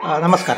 ಆ, ನಮಸ್ಕಾರ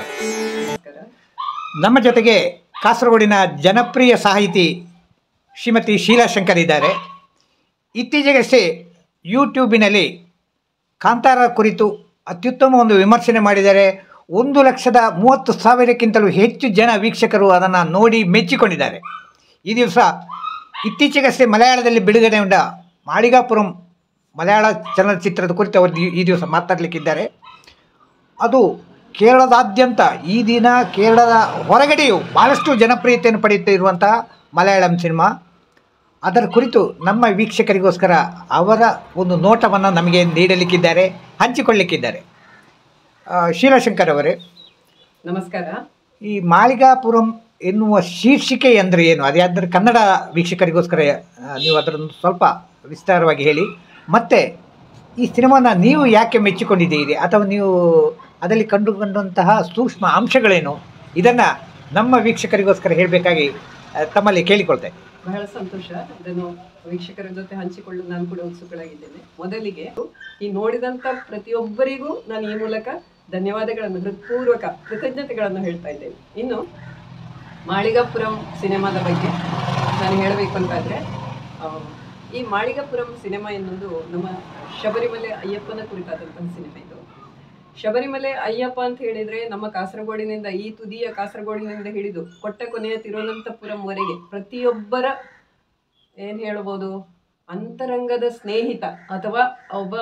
ನಮ್ಮ ಜೊತೆಗೆ ಕಾಸರಗೋಡಿನ ಜನಪ್ರಿಯ ಸಾಹಿತಿ ಶ್ರೀಮತಿ ಶೀಲಾ ಶಂಕರ್ ಇದ್ದಾರೆ ಇತ್ತೀಚೆಗಷ್ಟೇ ಯೂಟ್ಯೂಬಿನಲ್ಲಿ ಕಾಂತಾರ ಕುರಿತು ಅತ್ಯುತ್ತಮ ಒಂದು ವಿಮರ್ಶನೆ ಮಾಡಿದ್ದಾರೆ ಒಂದು ಲಕ್ಷದ ಮೂವತ್ತು ಸಾವಿರಕ್ಕಿಂತಲೂ ಹೆಚ್ಚು ಜನ ವೀಕ್ಷಕರು ಅದನ್ನು ನೋಡಿ ಮೆಚ್ಚಿಕೊಂಡಿದ್ದಾರೆ ಈ ದಿವಸ ಇತ್ತೀಚೆಗಷ್ಟೇ ಮಲಯಾಳದಲ್ಲಿ ಬಿಡುಗಡೆಗೊಂಡ ಮಾಳಿಗಾಪುರಂ ಮಲಯಾಳ ಚಲನಚಿತ್ರದ ಕುರಿತು ಅವರು ಈ- ಈ ದಿವಸ ಮಾತಾಡಲಿಕ್ಕಿದ್ದಾರೆ ಅದು ಕೇರಳದಾದ್ಯಂತ ಈ ದಿನ ಕೇರಳದ ಹೊರಗಡೆಯೂ ಭಾಳಷ್ಟು ಜನಪ್ರಿಯತೆಯನ್ನು ಪಡೆಯುತ್ತಿರುವಂತಹ ಮಲಯಾಳಂ ಸಿನಿಮಾ ಅದರ ಕುರಿತು ನಮ್ಮ ವೀಕ್ಷಕರಿಗೋಸ್ಕರ ಅವರ ಒಂದು ನೋಟವನ್ನು ನಮಗೆ ನೀಡಲಿಕ್ಕಿದ್ದಾರೆ ಹಂಚಿಕೊಳ್ಳಲಿಕ್ಕಿದ್ದಾರೆ ಆ, ಶೀಲಾಶಂಕರ್ ಅವರೇ ನಮಸ್ಕಾರ ಈ ಮಾಳಿಗಾಪುರಂ ಎನ್ನುವ ಶೀರ್ಷಿಕೆ ಅಂದರೆ ಏನು ಅದಾದರೆ ಕನ್ನಡ ವೀಕ್ಷಕರಿಗೋಸ್ಕರ ಆ, ನೀವು ಅದರನ್ನು ಸ್ವಲ್ಪ ವಿಸ್ತಾರವಾಗಿ ಹೇಳಿ ಮತ್ತು ಈ ಸಿನಿಮಾನ ನೀವು ಯಾಕೆ ಮೆಚ್ಚಿಕೊಂಡಿದ್ದೀರಿ ಅಥವಾ ನೀವು ಅದರಲ್ಲಿ ಕಂಡುಕೊಂಡಂತಹ ಸೂಕ್ಷ್ಮ ಅಂಶಗಳೇನು ಇದನ್ನು ನಮ್ಮ ವೀಕ್ಷಕರಿಗೋಸ್ಕರ ಹೇಳಬೇಕಾಗಿ ಆ, ತಮ್ಮಲ್ಲಿ ಕೇಳಿಕೊಳ್ತೇನೆ ಬಹಳ ಸಂತೋಷ ಅದನ್ನು ವೀಕ್ಷಕರ ಜೊತೆ ಹಂಚಿಕೊಳ್ಳಲು ನಾನು ಕೂಡ ಉತ್ಸುಕಳಾಗಿದ್ದೇನೆ ಮೊದಲಿಗೆ ಈ ನೋಡಿದಂತ ಪ್ರತಿಯೊಬ್ಬರಿಗೂ ನಾನು ಈ ಮೂಲಕ ಧನ್ಯವಾದಗಳನ್ನು ಹೃತ್ಪೂರ್ವಕ ಕೃತಜ್ಞತೆಗಳನ್ನು ಹೇಳ್ತಾ ಇದ್ದೇನೆ ಇನ್ನು ಮಾಳಿಗಾಪುರಂ ಸಿನಿಮಾದ ಬಗ್ಗೆ ನಾನು ಹೇಳಬೇಕು ಅಂತಾದ್ರೆ ಆ, ಈ ಮಾಳಿಗಾಪುರಂ ಸಿನಿಮಾ ಎನ್ನುವುದು ನಮ್ಮ ಶಬರಿಮಲೆ ಅಯ್ಯಪ್ಪನ ಕುರಿತಾದಂತಹ ಸಿನಿಮಾ ಇದು ಶಬರಿಮಲೆ ಅಯ್ಯಪ್ಪ ಅಂತ ಹೇಳಿದ್ರೆ ನಮ್ಮ ಕಾಸರಗೋಡಿನಿಂದ ಈ ತುದಿಯ ಕಾಸರಗೋಡಿನಿಂದ ಹಿಡಿದು ಕೊಟ್ಟ ಕೊನೆಯ ತಿರುವನಂತಪುರಂವರೆಗೆ ಪ್ರತಿಯೊಬ್ಬರ ಏನ್ ಹೇಳ್ಬೋದು ಅಂತರಂಗದ ಸ್ನೇಹಿತ ಅಥವಾ ಒಬ್ಬ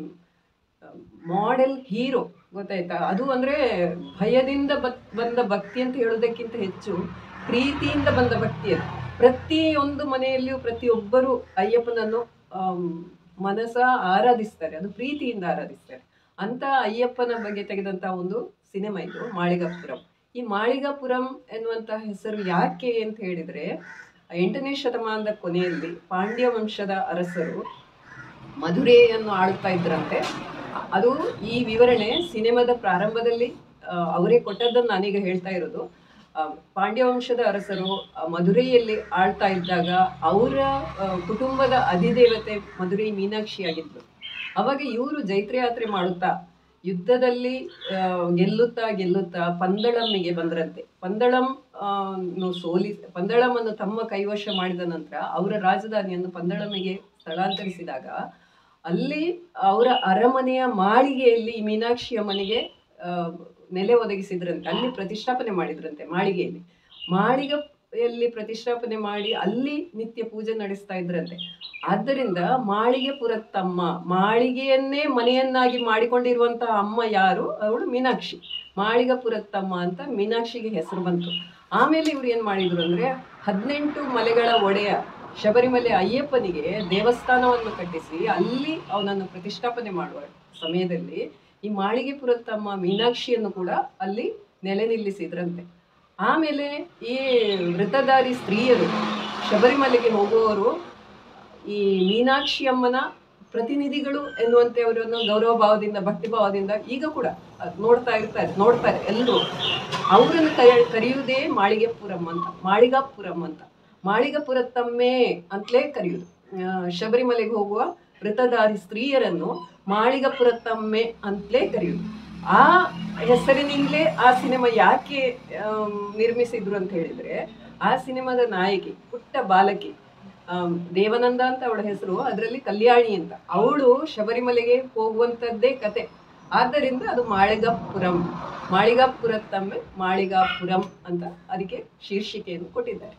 ಮಾಡೆಲ್ ಹೀರೋ ಗೊತ್ತಾಯ್ತಾ ಅದು ಅಂದ್ರೆ ಭಯದಿಂದ ಬತ್- ಬಂದ ಭಕ್ತಿ ಅಂತ ಹೇಳೋದಕ್ಕಿಂತ ಹೆಚ್ಚು ಪ್ರೀತಿಯಿಂದ ಬಂದ ಭಕ್ತಿ ಅದು ಪ್ರತಿಯೊಂದು ಮನೆಯಲ್ಲಿಯೂ ಪ್ರತಿಯೊಬ್ಬರು ಅಯ್ಯಪ್ಪನನ್ನು ಆಮ್, ಮನಸ ಆರಾಧಿಸ್ತಾರೆ ಅದು ಪ್ರೀತಿಯಿಂದ ಆರಾಧಿಸ್ತಾರೆ ಅಂತ ಅಯ್ಯಪ್ಪನ ಬಗ್ಗೆ ತೆಗೆದಂತಹ ಒಂದು ಸಿನಿಮಾ ಇದು ಮಾಳಿಗಾಪುರಂ ಈ ಮಾಳಿಗಾಪುರಂ ಎನ್ನುವಂತಹ ಹೆಸರು ಯಾಕೆ ಅಂತ ಹೇಳಿದ್ರೆ ಎಂಟನೇ ಶತಮಾನದ ಕೊನೆಯಲ್ಲಿ ಪಾಂಡ್ಯ ವಂಶದ ಅರಸರು ಮಧುರೆಯನ್ನು ಆಳ್ತಾ ಇದ್ರಂತೆ ಅ- ಅದು ಈ ವಿವರಣೆ ಸಿನಿಮಾದ ಪ್ರಾರಂಭದಲ್ಲಿ ಆ, ಅವರೇ ಕೊಟ್ಟದ್ದನ್ನು ನಾನೀಗ ಹೇಳ್ತಾ ಇರೋದು ಆ, ಪಾಂಡ್ಯ ವಂಶದ ಅರಸರು ಆ, ಮಧುರೆಯಲ್ಲಿ ಆಳ್ತಾ ಇದ್ದಾಗ ಅವರ ಆ, ಕುಟುಂಬದ ಅಧಿದೇವತೆ ಮಧುರೈ ಮೀನಾಕ್ಷಿ ಆಗಿದ್ಲು ಅವಾಗ ಇವರು ಜೈತ್ರಯಾತ್ರೆ ಮಾಡುತ್ತಾ ಯುದ್ಧದಲ್ಲಿ ಆ, ಗೆಲ್ಲುತ್ತಾ ಗೆಲ್ಲುತ್ತಾ ಪಂದಳಮ್ಮಿಗೆ ಬಂದ್ರಂತೆ ಪಂದಳಂ ಆ, ನು ಸೋಲಿ ಪಂದಳಮನ್ನು ತಮ್ಮ ಕೈವಶ ಮಾಡಿದ ನಂತರ ಅವರ ರಾಜಧಾನಿಯನ್ನು ಪಂದಳಮ್ಮಿಗೆ ಸ್ಥಳಾಂತರಿಸಿದಾಗ ಅಲ್ಲಿ ಅವರ ಅರಮನೆಯ ಮಾಳಿಗೆಯಲ್ಲಿ ಈ ಮೀನಾಕ್ಷಿ ಅಮ್ಮನಿಗೆ ಆ, ನೆಲೆ ಒದಗಿಸಿದ್ರಂತೆ ಅಲ್ಲಿ ಪ್ರತಿಷ್ಠಾಪನೆ ಮಾಡಿದ್ರಂತೆ ಮಾಳಿಗೆಯಲ್ಲಿ ಮಾಳಿಗೆಯಲ್ಲಿ ಪ್ರತಿಷ್ಠಾಪನೆ ಮಾಡಿ ಅಲ್ಲಿ ನಿತ್ಯ ಪೂಜೆ ನಡೆಸ್ತಾ ಇದ್ರಂತೆ ಆದ್ದರಿಂದ ಮಾಳಿಗೆ ಪುರತ್ತಮ್ಮ ಮಾಳಿಗೆಯನ್ನೇ ಮನೆಯನ್ನಾಗಿ ಮಾಡಿಕೊಂಡಿರುವಂತಹ ಅಮ್ಮ ಯಾರು ಅವಳು ಮೀನಾಕ್ಷಿ ಮಾಳಿಗ ಪುರತ್ತಮ್ಮ ಅಂತ ಮೀನಾಕ್ಷಿಗೆ ಹೆಸರು ಬಂತು ಆಮೇಲೆ ಇವ್ರು ಏನ್ ಮಾಡಿದ್ರು ಅಂದ್ರೆ ಹದಿನೆಂಟು ಮಲೆಗಳ ಒಡೆಯ ಶಬರಿಮಲೆ ಅಯ್ಯಪ್ಪನಿಗೆ ದೇವಸ್ಥಾನವನ್ನು ಕಟ್ಟಿಸಿ ಅಲ್ಲಿ ಅವನನ್ನು ಪ್ರತಿಷ್ಠಾಪನೆ ಮಾಡುವ ಸಮಯದಲ್ಲಿ ಈ ಮಾಳಿಗೆ ಪುರತ್ತಮ್ಮ ಮೀನಾಕ್ಷಿಯನ್ನು ಕೂಡ ಅಲ್ಲಿ ನೆಲೆ ನಿಲ್ಲಿಸಿದ್ರಂತೆ ಆಮೇಲೆ ಈ ವೃತಧಾರಿ ಸ್ತ್ರೀಯರು ಶಬರಿಮಲೆಗೆ ಹೋಗುವವರು ಈ ಮೀನಾಕ್ಷಿ ಅಮ್ಮನ ಪ್ರತಿನಿಧಿಗಳು ಎನ್ನುವಂತೆ ಅವರನ್ನು ಗೌರವ ಭಾವದಿಂದ ಭಕ್ತಿ ಭಾವದಿಂದ ಈಗ ಕೂಡ ಅದ್ ನೋಡ್ತಾ ಇರ್ತಾರೆ ನೋಡ್ತಾರೆ ಎಲ್ಲರೂ ಅವರನ್ನು ಕರೆ ಕರೆಯುವುದೇ ಮಾಳಿಗೆಪುರಂ ಅಂತ ಮಾಳಿಗಾಪುರಂ ಅಂತ ಮಾಳಿಗಪುರತ್ತಮ್ಮೆ ಅಂತಲೇ ಕರೆಯುವುದು ಆ, ಶಬರಿಮಲೆಗೆ ಹೋಗುವ ವೃತಧಾರಿ ಸ್ತ್ರೀಯರನ್ನು ಮಾಳಿಗಪುರತ್ತಮ್ಮೆ ಅಂತಲೇ ಕರೆಯುವುದು ಆ ಹೆಸರಿನಿಂದಲೇ ಆ ಸಿನಿಮಾ ಯಾಕೆ ಆಮ್, ನಿರ್ಮಿಸಿದ್ರು ಅಂತ ಹೇಳಿದ್ರೆ ಆ ಸಿನಿಮಾದ ನಾಯಕಿ ಪುಟ್ಟ ಬಾಲಕಿ ಆಮ್, ದೇವನಂದ ಅಂತ ಅವಳ ಹೆಸರು ಅದರಲ್ಲಿ ಕಲ್ಯಾಣಿ ಅಂತ ಅವಳು ಶಬರಿಮಲೆಗೆ ಹೋಗುವಂಥದ್ದೇ ಕತೆ ಆದ್ದರಿಂದ ಅದು ಮಾಳಿಗಾಪುರಂ ಮಾಳಿಗಾಪುರತ್ತಮ್ಮೆ ಮಾಳಿಗಾಪುರಂ ಅಂತ ಅದಕ್ಕೆ ಶೀರ್ಷಿಕೆಯನ್ನು ಕೊಟ್ಟಿದ್ದಾರೆ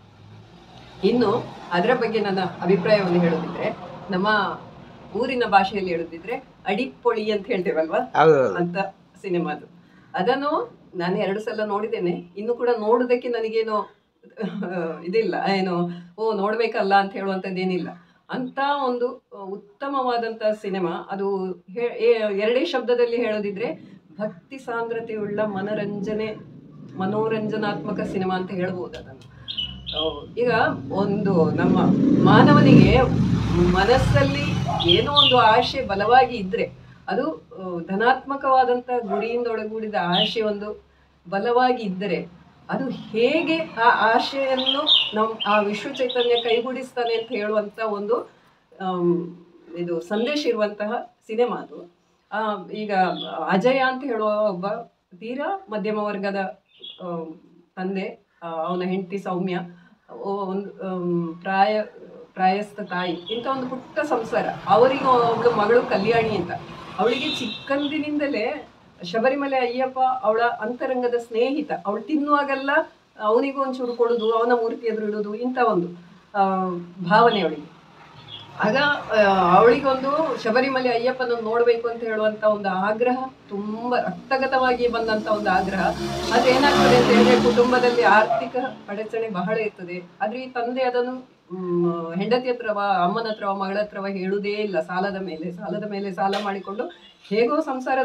ಇನ್ನು ಅದರ ಬಗ್ಗೆ ನನ್ನ ಅಭಿಪ್ರಾಯವನ್ನು ಹೇಳೋದಿದ್ರೆ ನಮ್ಮ ಊರಿನ ಭಾಷೆಯಲ್ಲಿ ಹೇಳೋದಿದ್ರೆ ಅಡಿಪೊಳಿ ಅಂತ ಹೇಳ್ತೇವಲ್ವಾ ಹೌದು ಅಂತ ಸಿನಿಮಾದು ಅದನ್ನು ನಾನು ಎರಡು ಸಲ ನೋಡಿದ್ದೇನೆ ಇನ್ನು ಕೂಡ ನೋಡೋದಕ್ಕೆ ನನಗೇನು ಇದಿಲ್ಲ ಏನು ಓ ನೋಡ್ಬೇಕಲ್ಲ ಅಂತ ಹೇಳುವಂಥದ್ದೇನಿಲ್ಲ ಅಂತ ಒಂದು ಉತ್ತಮವಾದಂಥ ಸಿನಿಮಾ ಅದು ಹೇ- ಏ- ಎರಡೇ ಶಬ್ದದಲ್ಲಿ ಹೇಳೋದಿದ್ರೆ ಭಕ್ತಿ ಸಾಂದ್ರತೆಯುಳ್ಳ ಮನರಂಜನೆ ಮನೋರಂಜನಾತ್ಮಕ ಸಿನಿಮಾ ಅಂತ ಹೇಳ್ಬೋದು ಅದನ್ನು ಆ, ಈಗ ಒಂದು ನಮ್ಮ ಮಾನವನಿಗೆ ಮನಸ್ಸಲ್ಲಿ ಏನೋ ಒಂದು ಆಶೆ ಬಲವಾಗಿ ಇದ್ರೆ ಅದು ಆ, ಧನಾತ್ಮಕವಾದಂಥ ಗುರಿಯಿಂದ ಒಳಗೂಡಿದ ಆಶೆ ಒಂದು ಬಲವಾಗಿ ಇದ್ದರೆ ಅದು ಹೇಗೆ ಆ ಆಶೆಯನ್ನು ನಮ್ ಆ ವಿಶ್ವ ಚೈತನ್ಯ ಕೈಗೂಡಿಸ್ತಾನೆ ಅಂತ ಹೇಳುವಂತ ಒಂದು ಆಮ್, ಇದು ಸಂದೇಶ ಇರುವಂತಹ ಸಿನಿಮಾ ಅದು ಆ, ಈಗ ಅಜಯ ಅಂತ ಹೇಳುವ ಒಬ್ಬ ತೀರಾ ಮಧ್ಯಮ ವರ್ಗದ ಆ, ತಂದೆ ಆ, ಅವನ ಹೆಂಡತಿ ಸೌಮ್ಯ ಓ- ಒಂದು ಆಮ್, ಪ್ರಾಯ ಪ್ರಾಯಸ್ಥ ತಾಯಿ ಇಂಥ ಒಂದು ಪುಟ್ಟ ಸಂಸಾರ ಅವರಿಗೆ ಒಬ್ಳು ಮಗಳು ಕಲ್ಯಾಣಿ ಅಂತ ಅವಳಿಗೆ ಚಿಕ್ಕಂದಿನಿಂದಲೇ ಶಬರಿಮಲೆ ಅಯ್ಯಪ್ಪ ಅವಳ ಅಂತರಂಗದ ಸ್ನೇಹಿತ ಅವಳು ತಿನ್ನುವಾಗೆಲ್ಲ ಅವನಿಗೂ ಒಂಚೂರು ಕೊಡುದು ಅವನ ಮೂರ್ತಿ ಎದುರು ಇಡುದು ಇಂಥ ಒಂದು ಆ, ಭಾವನೆ ಅವಳಿಗೆ ಆಗ ಆ, ಅವಳಿಗೊಂದು ಶಬರಿಮಲೆ ಅಯ್ಯಪ್ಪನ ನೋಡ್ಬೇಕು ಅಂತ ಹೇಳುವಂತ ಒಂದು ಆಗ್ರಹ ತುಂಬಾ ರಕ್ತಗತವಾಗಿ ಬಂದಂತ ಒಂದು ಆಗ್ರಹ ಅದೇನಾಗ್ತದೆ ಅಂತ ಹೇಳಿದ್ರೆ ಕುಟುಂಬದಲ್ಲಿ ಆರ್ಥಿಕ ಅಡಚಣೆ ಬಹಳ ಇರ್ತದೆ ಆದ್ರೆ ಈ ತಂದೆ ಅದನ್ನು ಮ್, ಹೆಂಡತಿ ಹತ್ರವ ಅಮ್ಮನ ಹತ್ರವ ಮಗಳ ಹತ್ರವ ಹೇಳುವುದೇ ಇಲ್ಲ ಸಾಲದ ಮೇಲೆ ಸಾಲದ ಮೇಲೆ ಸಾಲ ಮಾಡಿಕೊಂಡು ಹೇಗೋ ಸಂಸಾರ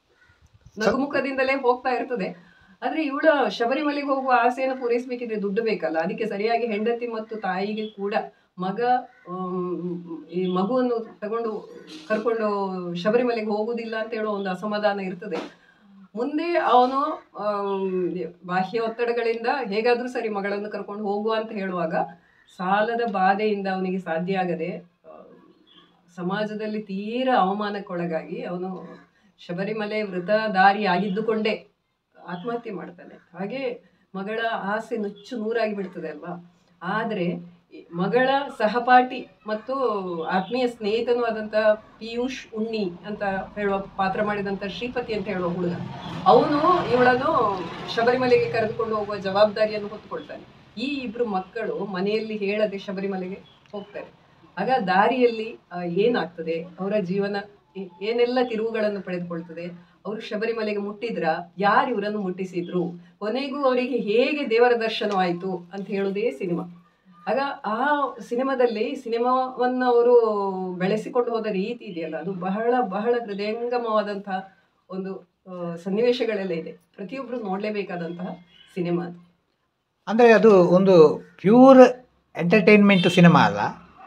ನಗುಮುಖದಿಂದಲೇ ಹೋಗ್ತಾ ಇರ್ತದೆ ಆದ್ರೆ ಇವಳ ಶಬರಿಮಲೆಗೆ ಹೋಗುವ ಆಸೆಯನ್ನು ಪೂರೈಸಬೇಕಿದ್ರೆ ದುಡ್ಡು ಬೇಕಲ್ಲ ಅದಕ್ಕೆ ಸರಿಯಾಗಿ ಹೆಂಡತಿ ಮತ್ತು ತಾಯಿಗೆ ಕೂಡ ಮಗ ಆಮ್, ಈ ಮಗುವನ್ನು ತಗೊಂಡು ಕರ್ಕೊಂಡು ಶಬರಿಮಲೆಗೆ ಹೋಗುದಿಲ್ಲ ಅಂತ ಹೇಳೋ ಒಂದು ಅಸಮಾಧಾನ ಇರ್ತದೆ ಮುಂದೆ ಅವನು ಆಮ್, ಬಾಹ್ಯ ಒತ್ತಡಗಳಿಂದ ಹೇಗಾದ್ರೂ ಸರಿ ಮಗಳನ್ನು ಕರ್ಕೊಂಡು ಹೋಗುವ ಅಂತ ಹೇಳುವಾಗ ಸಾಲದ ಬಾಧೆಯಿಂದ ಅವನಿಗೆ ಸಾಧ್ಯ ಆಗದೆ ಆ, ಸಮಾಜದಲ್ಲಿ ತೀರಾ ಅವಮಾನಕ್ಕೊಳಗಾಗಿ ಅವನು ಶಬರಿಮಲೆ ವೃತಧಾರಿ ಆಗಿದ್ದುಕೊಂಡೇ ಆತ್ಮಹತ್ಯೆ ಮಾಡ್ತಾನೆ ಹಾಗೆ ಮಗಳ ಆಸೆ ನುಚ್ಚು ನೂರಾಗಿ ಬಿಡ್ತದೆ ಅಲ್ವಾ ಆದರೆ ಈ ಮಗಳ ಸಹಪಾಠಿ ಮತ್ತು ಆತ್ಮೀಯ ಸ್ನೇಹಿತನೂ ಆದಂಥ ಪಿಯೂಷ್ ಉಣ್ಣಿ ಅಂತ ಹೇಳುವ ಪಾತ್ರ ಮಾಡಿದಂಥ ಶ್ರೀಪತಿ ಅಂತ ಹೇಳುವ ಹುಡುಗ ಅವನು ಇವಳನ್ನು ಶಬರಿಮಲೆಗೆ ಕರೆದುಕೊಂಡು ಹೋಗುವ ಜವಾಬ್ದಾರಿಯನ್ನು ಹೊತ್ತುಕೊಳ್ತಾನೆ ಈ ಇಬ್ರು ಮಕ್ಕಳು ಮನೆಯಲ್ಲಿ ಹೇಳದೆ ಶಬರಿಮಲೆಗೆ ಹೋಗ್ತಾರೆ ಆಗ ದಾರಿಯಲ್ಲಿ ಆ, ಏನಾಗ್ತದೆ ಅವರ ಜೀವನ ಏ- ಏನೆಲ್ಲ ತಿರುವುಗಳನ್ನು ಪಡೆದುಕೊಳ್ತದೆ ಅವರು ಶಬರಿಮಲೆಗೆ ಮುಟ್ಟಿದ್ರ ಯಾರು ಇವರನ್ನು ಮುಟ್ಟಿಸಿದ್ರು ಕೊನೆಗೂ ಅವರಿಗೆ ಹೇಗೆ ದೇವರ ದರ್ಶನವಾಯಿತು ಅಂತ ಹೇಳುವುದೇ ಸಿನಿಮಾ ಆಗ ಆ ಸಿನಿಮಾದಲ್ಲಿ ಸಿನಿಮಾವನ್ನು ಅವರು ಬೆಳೆಸಿಕೊಂಡು ಹೋದ ರೀತಿ ಇದೆಯಲ್ಲ ಅದು ಬಹಳ ಬಹಳ ಹೃದಯಂಗಮವಾದಂತಹ ಒಂದು ಆ, ಸನ್ನಿವೇಶಗಳೆಲ್ಲ ಇದೆ ಪ್ರತಿಯೊಬ್ಬರು ನೋಡಲೇಬೇಕಾದಂತಹ ಸಿನಿಮಾ ಅದು ಅಂದರೆ ಅದು ಒಂದು ಪ್ಯೂರ್ ಎಂಟರ್ಟೈನ್ಮೆಂಟ್ ಸಿನಿಮಾ ಅಲ್ಲ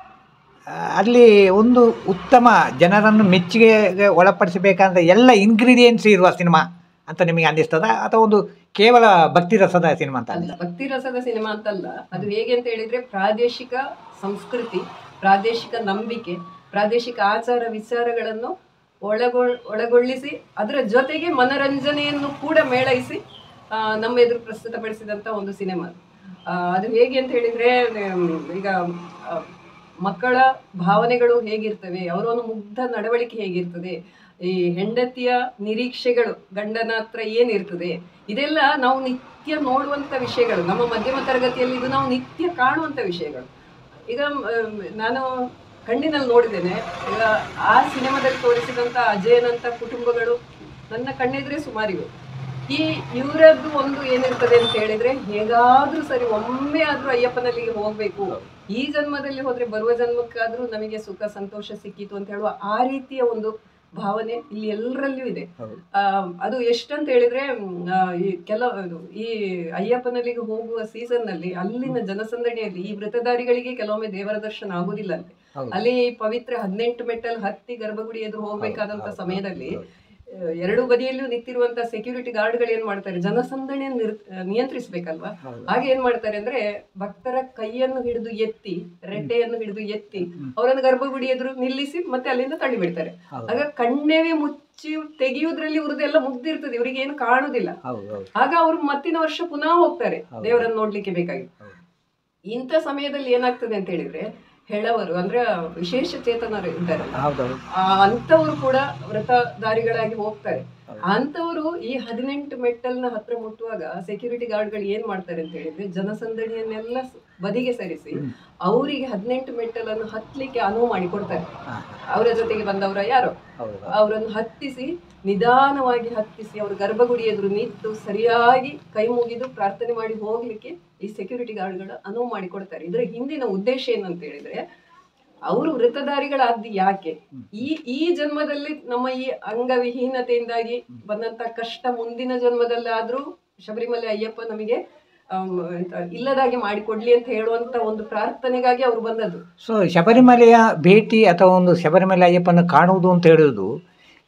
ಆ, ಅಲ್ಲಿ ಒಂದು ಉತ್ತಮ ಜನರನ್ನು ಮೆಚ್ಚುಗೆಗೆ ಒಳಪಡಿಸಬೇಕಾದ ಎಲ್ಲ ಇಂಗ್ರೀಡಿಯೆಂಟ್ಸ್ ಇರುವ ಸಿನಿಮಾ ಅಂತ ನಿಮಗೆ ಅನ್ನಿಸ್ತದ ಅಥವಾ ಒಂದು ಕೇವಲ ಭಕ್ತಿ ರಸದ ಸಿನಿಮಾ ಅಂತ ಅಲ್ಲ ಅನ್ನಿಸ್ತದ ಭಕ್ತಿ ರಸದ ಸಿನಿಮಾ ಅಂತಲ್ಲ ಅದು ಹೇಗೆ ಅಂತ ಹೇಳಿದ್ರೆ ಪ್ರಾದೇಶಿಕ ಸಂಸ್ಕೃತಿ ಪ್ರಾದೇಶಿಕ ನಂಬಿಕೆ ಪ್ರಾದೇಶಿಕ ಆಚಾರ ವಿಚಾರಗಳನ್ನು ಒಳಗೊಳ್ ಒಳಗೊಳ್ಳಿಸಿ ಅದರ ಜೊತೆಗೆ ಮನರಂಜನೆಯನ್ನು ಕೂಡ ಮೇಳೈಸಿ ಆ, ನಮ್ಮ ಎದುರು ಪ್ರಸ್ತುತಪಡಿಸಿದಂಥ ಒಂದು ಸಿನಿಮಾ ಆ, ಅದು ಹೇಗೆ ಅಂತ ಹೇಳಿದ್ರೆ ಮ್, ಈಗ ಆ, ಮಕ್ಕಳ ಭಾವನೆಗಳು ಹೇಗಿರ್ತವೆ ಅವರ ಒಂದು ಮುಗ್ಧ ನಡವಳಿಕೆ ಹೇಗಿರ್ತದೆ ಈ ಹೆಂಡತಿಯ ನಿರೀಕ್ಷೆಗಳು ಗಂಡನ ಹತ್ರ ಏನಿರ್ತದೆ ಇದೆಲ್ಲ ನಾವು ನಿತ್ಯ ನೋಡುವಂತ ವಿಷಯಗಳು ನಮ್ಮ ಮಧ್ಯಮ ತರಗತಿಯಲ್ಲಿ ಇದು ನಾವು ನಿತ್ಯ ಕಾಣುವಂತ ವಿಷಯಗಳು ಈಗ ಮ್, ನಾನು ಕಣ್ಣಿನಲ್ಲಿ ನೋಡಿದ್ದೇನೆ ಈಗ ಆ ಸಿನಿಮಾದಲ್ಲಿ ತೋರಿಸಿದಂತ ಅಜಯನಂತ ಕುಟುಂಬಗಳು ನನ್ನ ಕಣ್ಣೆದುರೇ ಸುಮಾರಿವೆ ಈ ಇವರದ್ದು ಒಂದು ಏನಿರ್ತದೆ ಅಂತ ಹೇಳಿದ್ರೆ ಹೇಗಾದ್ರೂ ಸರಿ ಒಮ್ಮೆ ಆದ್ರೂ ಅಯ್ಯಪ್ಪನಲ್ಲಿಗೆ ಹೋಗ್ಬೇಕು ಈ ಜನ್ಮದಲ್ಲಿ ಹೋದ್ರೆ ಬರುವ ಜನ್ಮಕ್ಕಾದ್ರೂ ನಮಗೆ ಸುಖ ಸಂತೋಷ ಸಿಕ್ಕಿತು ಅಂತ ಹೇಳುವ ಆ ರೀತಿಯ ಒಂದು ಭಾವನೆ ಇಲ್ಲಿ ಎಲ್ಲರಲ್ಲಿಯೂ ಇದೆ ಹೌದು. ಆ, ಅದು ಎಷ್ಟಂತ ಹೇಳಿದ್ರೆ ಮ್, ಆ, ಈ ಕೆಲ ಇದು, ಈ ಅಯ್ಯಪ್ಪನಲ್ಲಿಗೆ ಹೋಗುವ ಸೀಸನ್ ನಲ್ಲಿ ಅಲ್ಲಿನ ಜನಸಂದಣಿಯಲ್ಲಿ ಈ ವೃತಧಾರಿಗಳಿಗೆ ಕೆಲವೊಮ್ಮೆ ದೇವರ ದರ್ಶನ ಆಗುದಿಲ್ಲ ಅಂತೆ ಹೌದು. ಅಲ್ಲಿ ಪವಿತ್ರ ಹದಿನೆಂಟು ಮೆಟ್ಟಲ್ ಹತ್ತಿ ಗರ್ಭಗುಡಿ ಎದುರು ಹೋಗ್ಬೇಕಾದಂತ ಹೌದು, ಸಮಯದಲ್ಲಿ ಹೌದು. ಆ, ಎರಡು ಬದಿಯಲ್ಲೂ ನಿಂತಿರುವಂತ ಸೆಕ್ಯೂರಿಟಿ ಗಾರ್ಡ್ಗಳು ಏನ್ ಮಾಡ್ತಾರೆ ಜನಸಂದಣಿಯನ್ನು ನಿರ್- ನಿಯಂತ್ರಿಸ್ಬೇಕಲ್ವಾ ಹೌದು. ಹಾಗೆ ಏನ್ ಮಾಡ್ತಾರೆ ಅಂದ್ರೆ ಭಕ್ತರ ಕೈಯನ್ನು ಹಿಡಿದು ಎತ್ತಿ ರೆಟ್ಟೆಯನ್ನು ಹಿಡಿದು ಎತ್ತಿ ಅವರನ್ನು ಗರ್ಭಗುಡಿ ಎದುರು ನಿಲ್ಲಿಸಿ ಮತ್ತೆ ಅಲ್ಲಿಂದ ತಳ್ಳಿ ಬಿಡ್ತಾರೆ ಹೌದು. ಆಗ ಕಣ್ಣೇವೆ ಮುಚ್ಚಿ ತೆಗೆಯುವುದ್ರಲ್ಲಿ ಇವ್ರದ್ದೆಲ್ಲ ಮುಗ್ದಿರ್ತದೆ ಇವ್ರಿಗೆ ಏನು ಕಾಣುದಿಲ್ಲ ಹೌದು ಹೌದು ಆಗ ಅವ್ರು ಮತ್ತಿನ ವರ್ಷ ಪುನಃ ಹೋಗ್ತಾರೆ ಹೌದು. ದೇವರನ್ನು ನೋಡ್ಲಿಕ್ಕೆ ಬೇಕಾಗಿ ಹೌದು. ಇಂಥ ಸಮಯದಲ್ಲಿ ಏನಾಗ್ತದೆ ಅಂತ ಹೇಳಿದ್ರೆ ಹೆಳವರು ಅಂದ್ರೆ ವಿಶೇಷ ಚೇತನರು ಇದ್ದಾರಲ್ಲ ಹೌದೌದು ಆ ಅಂಥವ್ರು ಕೂಡ ವ್ರತಧಾರಿಗಳಾಗಿ ಹೋಗ್ತಾರೆ ಹೌದು. ಅಂಥವ್ರು ಈ ಹದಿನೆಂಟು ಮೆಟ್ಟಲ್ನ ಹತ್ರ ಮುಟ್ಟುವಾಗ ಸೆಕ್ಯೂರಿಟಿ ಗಾರ್ಡ್ಗಳು ಏನ್ ಮಾಡ್ತಾರೆ ಅಂತ ಹೇಳಿದ್ರೆ ಜನಸಂದಣಿಯನ್ನೆಲ್ಲ ಸ- ಬದಿಗೆ ಸರಿಸಿ ಹ್ಮ್. ಅವರಿಗೆ ಹದಿನೆಂಟು ಮೆಟ್ಟಲನ್ನು ಹತ್ಲಿಕ್ಕೆ ಅನುವು ಮಾಡಿ ಕೊಡ್ತಾರೆ ಹಾ, ಅವರ ಜೊತೆಗೆ ಬಂದವರ ಯಾರೋ ಹೌದು ಅವರನ್ನು ಹತ್ತಿಸಿ ನಿಧಾನವಾಗಿ ಹತ್ತಿಸಿ ಅವರು ಗರ್ಭಗುಡಿ ಎದುರು ನಿಂತು ಸರಿಯಾಗಿ ಕೈ ಮುಗಿದು ಪ್ರಾರ್ಥನೆ ಮಾಡಿ ಹೋಗ್ಲಿಕ್ಕೆ ಈ ಸೆಕ್ಯೂರಿಟಿ ಗಾರ್ಡ್ಗಳು ಅನುವು ಮಾಡಿ ಕೊಡ್ತಾರೆ ಇದರ ಹಿಂದಿನ ಉದ್ದೇಶ ಏನಂತ ಹೇಳಿದ್ರೆ ಅವರು ವೃತ್ತಧಾರಿಗಳಾದ್ದು ಯಾಕೆ ಈ ಈ ಜನ್ಮದಲ್ಲಿ ನಮ್ಮ ಈ ಅಂಗವಿಹೀನತೆಯಿಂದಾಗಿ ಬಂದಂತ ಕಷ್ಟ ಮುಂದಿನ ಜನ್ಮದಲ್ಲಾದ್ರೂ ಶಬರಿಮಲೆ ಅಯ್ಯಪ್ಪ ನಮಗೆ ಆಮ್, ಎಂತ ಇಲ್ಲದಾಗಿ ಮಾಡಿಕೊಡ್ಲಿ ಅಂತ ಹೇಳುವಂತ ಒಂದು ಪ್ರಾರ್ಥನೆಗಾಗಿ ಅವರು ಬಂದದ್ದು ಸೊ ಶಬರಿಮಲೆಯ ಭೇಟಿ ಅಥವಾ ಒಂದು ಶಬರಿಮಲೆ ಅಯ್ಯಪ್ಪನ ಕಾಣುವುದು ಅಂತ ಹೇಳುವುದು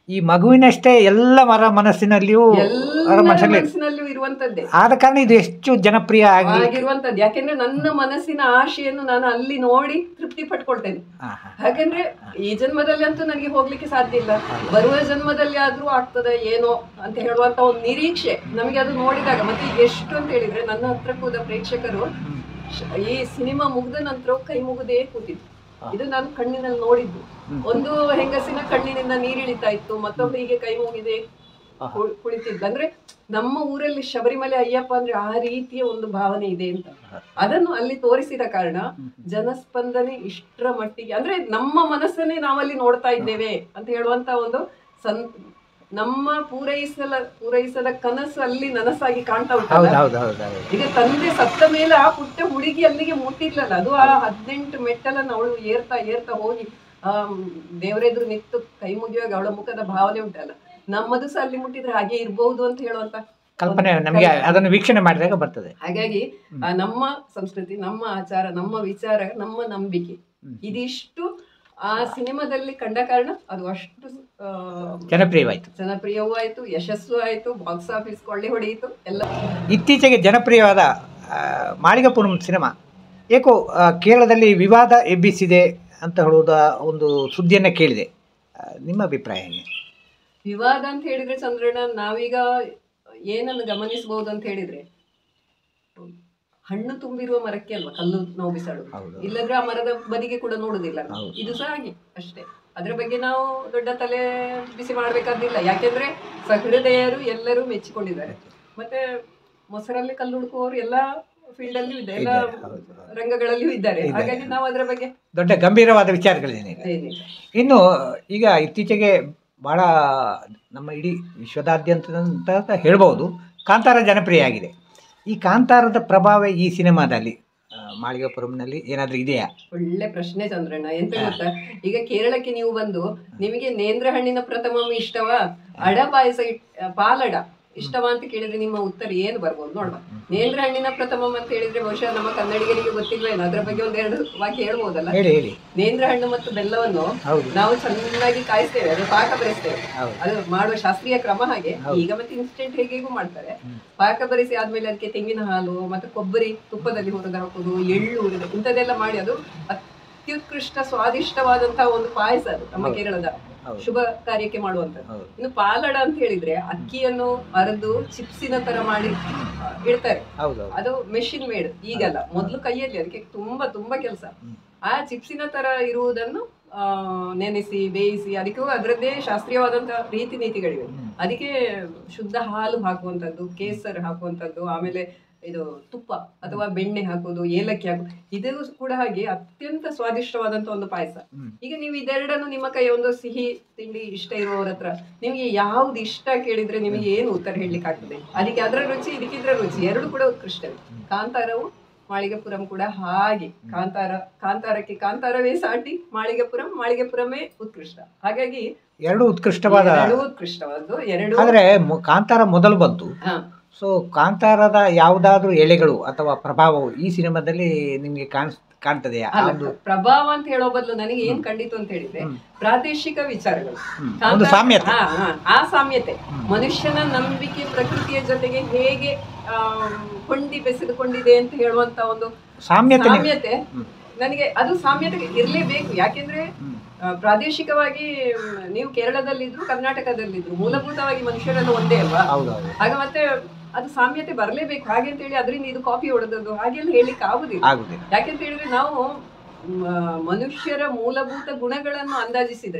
ಈ ಮಗುವಿನಷ್ಟೇ ಎಲ್ಲ ಮರ ಮನಸ್ಸಿನಲ್ಲಿಯೂ ಅವರ ಎಲ್ಲರ ಮನಸ್ಸಲ್ಲಿ ಮನಸ್ಸಿನಲ್ಲೂ ಇರುವಂತದ್ದೇ ಆದ ಕಾರಣ ಇದು ಎಷ್ಟು ಜನಪ್ರಿಯ ಆಗಿ ಆಗಿರುವಂತದ್ದು ಯಾಕೆಂದ್ರೆ ನನ್ನ ಮನಸ್ಸಿನ ಆಶೆಯನ್ನು ನಾನು ಅಲ್ಲಿ ನೋಡಿ ತೃಪ್ತಿ ಪಟ್ಕೊಳ್ತೇನೆ ಹಾ, ಹಾ. ಹಾಗಂದ್ರೆ ಈ ಜನ್ಮದಲ್ಲಿ ಅಂತೂ ನನಗೆ ಹೋಗ್ಲಿಕ್ಕೆ ಸಾಧ್ಯ ಇಲ್ಲ ಬರುವ ಜನ್ಮದಲ್ಲಿ ಆದ್ರೂ ಆಗ್ತದೆ ಏನೋ ಅಂತ ಹೇಳುವಂತ ಒಂದು ನಿರೀಕ್ಷೆ ನಮಗೆ ಅದು ನೋಡಿದಾಗ ಮತ್ತೆ ಎಷ್ಟು ಅಂತ ಹೇಳಿದ್ರೆ ನನ್ನ ಹತ್ರ ಕೂದ ಪ್ರೇಕ್ಷಕರು ಶ- ಈ ಸಿನಿಮಾ ಮುಗಿದ ನಂತರ ಕೈ ಮುಗದೇ ಕೂತಿದ್ರು ಇದು ನಾನು ಕಣ್ಣಿನಲ್ಲಿ ನೋಡಿದ್ದು ಒಂದು ಹೆಂಗಸಿನ ಕಣ್ಣಿನಿಂದ ನೀರಿಳಿತಾ ಇತ್ತು ಮತ್ತೊಬ್ಬರಿಗೆ ಕೈ ಮುಗಿದೆ ಕು- ಕುಳಿತಿದ್ದು ಅಂದ್ರೆ ನಮ್ಮ ಊರಲ್ಲಿ ಶಬರಿಮಲೆ ಅಯ್ಯಪ್ಪ ಅಂದ್ರೆ ಆ ರೀತಿಯ ಒಂದು ಭಾವನೆ ಇದೆ ಅಂತ ಅದನ್ನು ಅಲ್ಲಿ ತೋರಿಸಿದ ಕಾರಣ ಜನಸ್ಪಂದನೆ ಇಷ್ಟರ ಮಟ್ಟಿಗೆ ಅಂದ್ರೆ ನಮ್ಮ ಮನಸ್ಸನ್ನೇ ನಾವಲ್ಲಿ ನೋಡ್ತಾ ಇದ್ದೇವೆ ಅಂತ ಹೇಳುವಂತ ಒಂದು ಸಂ ನಮ್ಮ ಪೂರೈಸಲ ಪೂರೈಸದ ಕನಸು ಅಲ್ಲಿ ನನಸಾಗಿ ಕಾಣ್ತಾ ಹೌದು ಉಂಟಲ್ಲ ಹೌದು ಹೌದು ಹೌದು ಈಗ ತಂದೆ ಸತ್ತ ಮೇಲೆ ಆ ಪುಟ್ಟ ಹುಡುಗಿ ಅಲ್ಲಿಗೆ ಮುಟ್ಟಿದ್ಲಲ್ಲ ಅದು ಆ ಹದಿನೆಂಟು ಮೆಟ್ಟಲನ್ನು ಅವಳು ಏರ್ತಾ ಏರ್ತಾ ಹೋಗಿ ಆ ದೇವರೆದುರು ನಿಂತು ಕೈ ಮುಗಿಯುವಾಗ ಅವಳ ಮುಖದ ಭಾವನೆ ಉಂಟಲ್ಲ ನಮ್ಮದು ಸಹ ಅಲ್ಲಿ ಮುಟ್ಟಿದ್ರೆ ಹಾಗೆ ಇರ್ಬಹುದು ಅಂತ ಹೇಳುವಂತ ಕಲ್ಪನೆ ನಮಗೆ ಅದನ್ನು ವೀಕ್ಷಣೆ ಮಾಡಿದಾಗ ಬರ್ತದೆ ಹಾಗಾಗಿ ಆ ನಮ್ಮ ಸಂಸ್ಕೃತಿ ನಮ್ಮ ಆಚಾರ ನಮ್ಮ ವಿಚಾರ ನಮ್ಮ ನಂಬಿಕೆ ಇದಿಷ್ಟು ಆ ಸಿನಿಮಾದಲ್ಲಿ ಕಂಡ ಕಾರಣ ಅದು ಅಷ್ಟು ಆ, ಜನಪ್ರಿಯವಾಯಿತು ಜನಪ್ರಿಯವೂ ಆಯ್ತು ಯಶಸ್ಸು ಆಯ್ತು ಬಾಕ್ಸ್ ಆಫೀಸ್ ಕೊಳ್ಳೆ ಹೊಡೆಯಿತು ಎಲ್ಲ ಇತ್ತೀಚೆಗೆ ಜನಪ್ರಿಯವಾದ ಆ, ಮಾಳಿಗಪುರಂ ಸಿನಿಮಾ ಏಕೋ ಆ, ಕೇರಳದಲ್ಲಿ ವಿವಾದ ಎಬ್ಬಿಸಿದೆ ಅಂತ ಹೇಳುವುದ ಒಂದು ಸುದ್ದಿಯನ್ನು ಕೇಳಿದೆ ಆ, ನಿಮ್ಮ ಅಭಿಪ್ರಾಯ ಏನು ವಿವಾದ ಅಂತ ಹೇಳಿದ್ರೆ ಚಂದ್ರಣ್ಣ ನಾವೀಗ ಏನನ್ನು ಗಮನಿಸಬಹುದು ಅಂತ ಹೇಳಿದ್ರೆ ಹಣ್ಣು ತುಂಬಿರುವ ಮರಕ್ಕೆ ಅಲ್ವಾ ಕಲ್ಲು ನಾವು ಬಿಸಾಡುದು ಹೌದು. ಇಲ್ಲದ್ರೆ ಆ ಮರದ ಬದಿಗೆ ಕೂಡ ನೋಡುದಿಲ್ಲ ನಾವು. ಹೌದು. ಇದು ಸಹ ಹಾಗೆ ಅಷ್ಟೇ ಅದ್ರ ಬಗ್ಗೆ ನಾವು ದೊಡ್ಡ ತಲೆ ಬಿಸಿ ಮಾಡ್ಬೇಕಾದಿಲ್ಲ ಯಾಕೆಂದ್ರೆ ಸಹೃದಯರು ಎಲ್ಲರೂ ಮೆಚ್ಚಿಕೊಂಡಿದ್ದಾರೆ ಮತ್ತೆ ಮೊಸರಲ್ಲಿ ಕಲ್ಲು ಹುಡುಕುವವರು ಎಲ್ಲಾ ಫೀಲ್ಡ್ ಅಲ್ಲಿಯೂ ಇದೆ ಎಲ್ಲ ಇದ್ದಾರೆ, ಹೌದು, ಹೌದು. ರಂಗಗಳಲ್ಲಿಯೂ ಇದ್ದಾರೆ ಇದ್ದಾರೆ. ಹಾಗಾಗಿ ನಾವು ಅದರ ಬಗ್ಗೆ ದೊಡ್ಡ ಗಂಭೀರವಾದ ವಿಚಾರಗಳೇನಿದೆ ಏನಿಲ್ಲ ಇನ್ನು ಈಗ ಇತ್ತೀಚೆಗೆ ಬಹಳ ನಮ್ಮ ಇಡೀ ವಿಶ್ವದಾದ್ಯಂತ ಅಂತ ಹೇಳ್ಬೋದು ಕಾಂತಾರ ಜನಪ್ರಿಯ ಆಗಿದೆ ಈ ಕಾಂತಾರದ ಪ್ರಭಾವ ಈ ಸಿನಿಮಾದಲ್ಲಿ ಆ, ಮಾಳಿಗಪುರಂನಲ್ಲಿ ಏನಾದರೂ ಇದೆಯಾ ಒಳ್ಳೆ ಪ್ರಶ್ನೆ ಚಂದ್ರಣ್ಣ ಎಂತ ಗೊತ್ತಾ ಈಗ ಕೇರಳಕ್ಕೆ ನೀವು ಬಂದು ನಿಮಗೆ ನೇಂದ್ರ ಹಣ್ಣಿನ ಪ್ರಥಮಂ ಇಷ್ಟವಾ ಅಡ ಪಾಯಸ ಇಟ್- ಪಾಲಡ ಇಷ್ಟವಾ ಅಂತ ಕೇಳಿದ್ರೆ ನಿಮ್ಮ ಉತ್ತರ ಏನು ಬರ್ಬೋದು ನೋಡುವ ನೇಂದ್ರ ಹಣ್ಣಿನ ಪ್ರಥಮಂ ಅಂತ ಹೇಳಿದ್ರೆ ಬಹುಶಃ ನಮ್ಮ ಕನ್ನಡಿಗರಿಗೆ ಗೊತ್ತಿಲ್ವೇನೋ ಅದ್ರ ಬಗ್ಗೆ ಒಂದೆರಡು ವಾಕ್ಯ ಹೇಳ್ಬೋದಲ್ಲ ಹೇಳಿ ಹೇಳಿ ನೇಂದ್ರ ಹಣ್ಣು ಮತ್ತು ಬೆಲ್ಲವನ್ನು ಹೌದು ನಾವು ಚೆನ್ನಾಗಿ ಕಾಯಿಸ್ತೇವೆ ಅದು ಪಾಕ ಬರೆಸ್ತೇವೆ ಹೌದು ಅದು ಮಾಡುವ ಶಾಸ್ತ್ರೀಯ ಕ್ರಮ ಹಾಗೆ ಈಗ ಮತ್ತೆ ಇನ್ಸ್ಟೆಂಟ್ ಹೇಗೆಗೂ ಮಾಡ್ತಾರೆ ಪಾಕ ಬರಿಸಿ ಆದ್ಮೇಲೆ ಅದಕ್ಕೆ ತೆಂಗಿನ ಹಾಲು ಮತ್ತೆ ಕೊಬ್ಬರಿ ತುಪ್ಪದಲ್ಲಿ ಹುರಿದು ಹಾಕುದು ಎಳ್ಳು ಹುರಿದು ಇಂಥದ್ದೆಲ್ಲ ಮಾಡಿ ಅದು ಅತ್ಯುತ್ಕೃಷ್ಟ ಸ್ವಾದಿಷ್ಟವಾದಂತಹ ಒಂದು ಪಾಯಸ ಅದು ನಮ್ಮ ಕೇರಳದ ಹೌದು. ಶುಭ ಕಾರ್ಯಕ್ಕೆ ಮಾಡುವಂಥದ್ದು ಹೌದು ಇನ್ನು ಪಾಲಡ ಅಂತ ಹೇಳಿದ್ರೆ ಅಕ್ಕಿಯನ್ನು ಅರೆದು ಚಿಪ್ಸಿನ ತರ ಮಾಡಿ ಆ, ಇಡ್ತಾರೆ ಹೌದು ಹೌದು ಅದು ಮೆಷಿನ್ ಮೇಡ್ ಈಗಲ್ಲ ಮೊದಲು ಕೈಯಲ್ಲಿ ಅದಕ್ಕೆ ತುಂಬಾ ತುಂಬಾ ಕೆಲಸ ಆ ಚಿಪ್ಸಿನ ತರ ಇರುವುದನ್ನು ಆ, ನೆನೆಸಿ ಬೇಯಿಸಿ ಅದಕ್ಕೂ ಅದರದ್ದೇ ಶಾಸ್ತ್ರೀಯವಾದಂತಹ ರೀತಿ ನೀತಿಗಳಿವೆ ಅದಕ್ಕೆ ಶುದ್ಧ ಹಾಲು ಹಾಕುವಂಥದ್ದು ಕೇಸರ್ ಹಾಕುವಂಥದ್ದು ಆಮೇಲೆ ಇದು ತುಪ್ಪ ಅಥವಾ ಬೆಣ್ಣೆ ಹಾಕೋದು ಏಲಕ್ಕಿ ಹಾಕೋದು ಇದು ಕೂಡ ಹಾಗೆ ಅತ್ಯಂತ ಸ್ವಾದಿಷ್ಟವಾದಂತ ಒಂದು ಪಾಯಸ ಹ್ಮ್. ಈಗ ನೀವು ಇದೆರಡನ್ನು ನಿಮ್ಮ ಕೈ ಒಂದು ಸಿಹಿ ತಿಂಡಿ ಇಷ್ಟ ಇರುವವರ ಹತ್ರ ನಿಮಗೆ ಯಾವ್ದು ಇಷ್ಟ ಕೇಳಿದ್ರೆ ನಿಮಗೆ ಏನು ಉತ್ತರ ಹೇಳಲಿಕ್ಕೆ ಆಗ್ತದೆ ಅದಕ್ಕೆ ಅದರ ರುಚಿ ಇದಕ್ಕಿದ್ರ ರುಚಿ ಎರಡು ಕೂಡ ಉತ್ಕೃಷ್ಟವೇ ಕಾಂತಾರವು ಮಾಳಿಗೆಪುರಂ ಕೂಡ ಹಾಗೆ ಕಾಂತಾರ ಕಾಂತಾರಕ್ಕೆ ಕಾಂತಾರವೇ ಸಾಟಿ ಮಾಳಿಗೆಪುರಂ ಮಾಳಿಗೆಪುರಮೇ ಉತ್ಕೃಷ್ಟ ಹಾಗಾಗಿ ಎರಡು ಉತ್ಕೃಷ್ಟವಾದ ಎರಡು ಉತ್ಕೃಷ್ಟವಾದ್ದು ಎರಡು ಆದರೆ ಮೊ- ಕಾಂತಾರ ಮೊದಲು ಬಂತು ಹಾ ಸೊ ಕಾಂತಾರದ ಯಾವುದಾದ್ರೂ ಎಳೆಗಳು ಅಥವಾ ಪ್ರಭಾವವು ಈ ಸಿನಿಮಾದಲ್ಲಿ ನಿಮಗೆ ಕಾಣಿಸ್ ಕಾಣ್ತದೆಯಾ ಆ ಅಲ್ಲ ಒಂದು ಪ್ರಭಾವ ಅಂತ ಹೇಳೋ ಬದಲು ನನಗೆ ಏನ್ ಕಂಡಿತು ಅಂತ ಹೇಳಿದ್ರೆ ಹ್ಮ್. ಪ್ರಾದೇಶಿಕ ವಿಚಾರಗಳು ಹ್ಮ್. ಕಾಂತಾರ- ಒಂದು ಸಾಮ್ಯತೆ ಹಾ, ಹಾ, ಆ ಸಾಮ್ಯತೆ ಮನುಷ್ಯನ ನಂಬಿಕೆ ಪ್ರಕೃತಿಯ ಜೊತೆಗೆ ಹೇಗೆ ಆಮ್, ಹೊಂದಿ ಬೆಸೆದುಕೊಂಡಿದೆ ಅಂತ ಹೇಳುವಂತ ಒಂದು ಸಾಮ್ಯತೆ ನೀವು- ಸಾಮ್ಯತೆ ನನಗೆ ಅದು ಸಾಮ್ಯತೆ ಇರಲೇಬೇಕು ಯಾಕೆಂದ್ರೆ ಹ್ಮ್. ಆ, ಪ್ರಾದೇಶಿಕವಾಗಿ ಮ್, ನೀವು ಕೇರಳದಲ್ಲಿದ್ರು ಕರ್ನಾಟಕದಲ್ಲಿದ್ರು ಮೂಲಭೂತವಾಗಿ ಮನುಷ್ಯರೆಲ್ಲ ಒಂದೇ ಅಲ್ವಾ ಹೌದು ಹೌದು ಆಗ ಮತ್ತೆ ಅದು ಸಾಮ್ಯತೆ ಬರಲೇಬೇಕು ಹಾಗೆ ಅಂತ ಹೇಳಿ ಅದರಿಂದ ಇದು ಕಾಪಿ ಹೊಡೆದದ್ದು ಹಾಗೆಲ್ಲ ಹೇಳಲಿಕ್ಕೆ ಆಗುದಿಲ್ಲ ಆಗುದಿಲ್ಲ ಯಾಕೆಂತ ಹೇಳಿದ್ರೆ ನಾವು ಮ, ಮನುಷ್ಯರ ಮೂಲಭೂತ ಗುಣಗಳನ್ನು ಅಂದಾಜಿಸಿದ್ರೆ